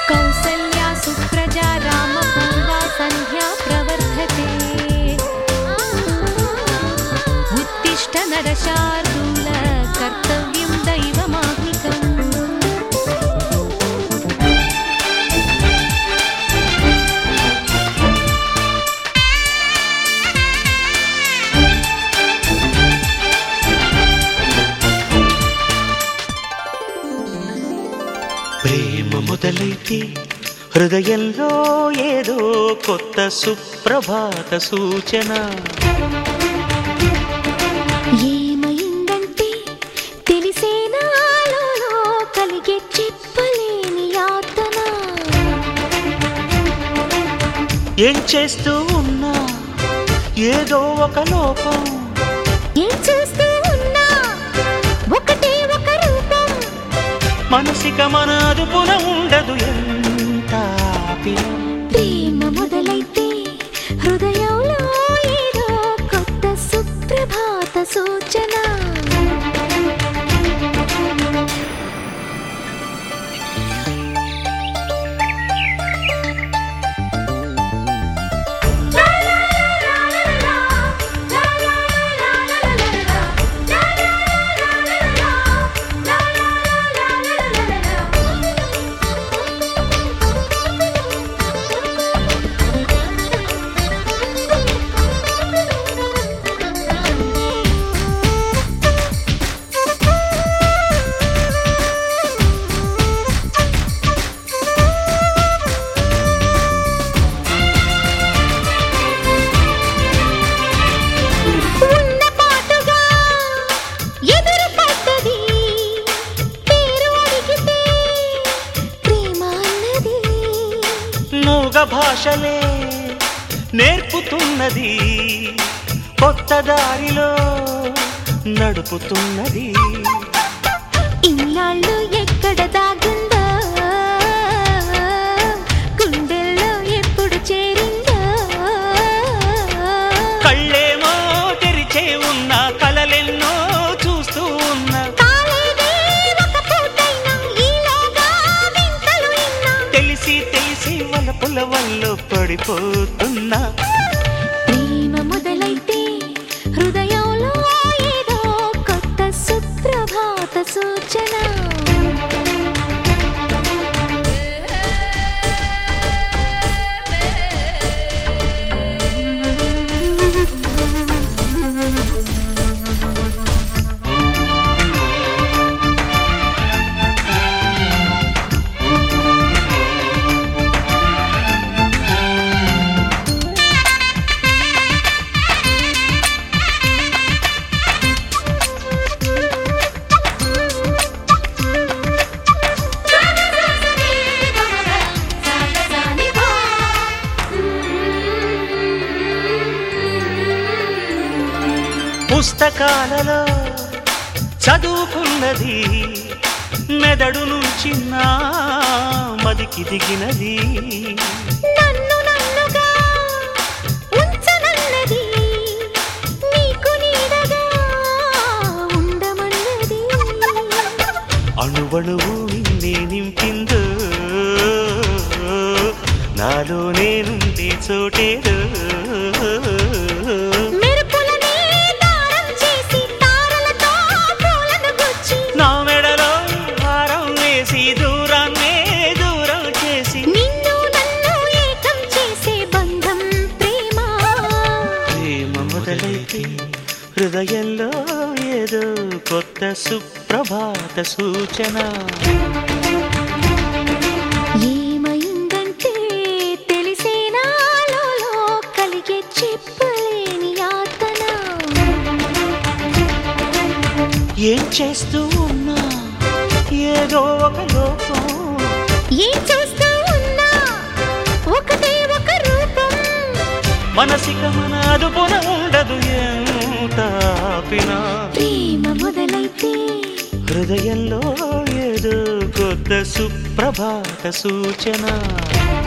కౌసల్యా సుప్రజా రామ పూర్వా సంధ్యా ప్రవర్ధతే ఉత్తిష్ట నరశార్దూల కర్తవ్యం దైవమాహ్నికం ప్రేమ మొదలైతే హృదయంలో ఏదో కొత్త సుప్రభాత సూచన ఏమైందంటే తెలిసేనాలో కలిగే చెప్పలేని యాతన ఏం చేస్తూ ఉన్నా ఏదో ఒక లోపం ఏం చూస్తూ ఉన్నా ఒకటే ఒక రూపం మనసిక మన అదుపున ఉండదు ఎంత ఆపినా. ప్రేమ మొదలైతే హృదయంలో ఏదో కొత్త సుప్రభాత సూచన ఉన్న పాటుగా ఎదురు పడ్డది పేరు అడిగితే ప్రేమ అన్నది మూగ భాషలే నేర్పుతున్నది కొత్త దారిలో నడుపుతున్నది ఇన్నాళ్ళు ఎక్కడ దాగుందో గుండెల్లో ఎప్పుడు చేరిందో కళ్ళేమో తెరిచే ఉన్న కలలెన్నో చూస్తూ ఉన్న కాలేదే ఒక పూటైనా ఈలోగా వింతలు విన్నా తెలిసి తెలిసి వలపుల వల్ల పడిపోతున్నా ప్రేమ మొదలైతే హృదయంలో ఏదో కొత్త సుప్రభాత సూచన పుస్తకాలలో చదువుకున్నది మెదడు నుంచి నా మదికి దిగినది నన్ను నన్నుగా ఉంచనన్నది నీకు నీడగా ఉండమన్నది అణువణువు నిన్నే నింపిందో నాలో నేనుండే చోటేదో మెరుపులనే దారం చేసి తారలతో పూలను గుచ్చి నా మెడలో హారం వేసి దూరాన్నే దూరం చేసి నిన్ను నన్ను ఏకం చేసే బంధం ప్రేమ ప్రేమ మొదలైతే హృదయంలో ఏదో కొత్త సుప్రభాత సూచన ఏమైందంటే తెలిసేనాలో కలిగే చెప్పలేని యాతన ఏం చేస్తూ ఉన్నా ఏదో ఒక లోపం ఏం చూస్తూ ఉన్నా ఒకటే ఒక రూపం మనసిక మన అదుపున ఉండదు ఎంత ఆపినా ప్రేమ మొదలైతే హృదయంలో ఏదో కొత్త సుప్రభాత సూచన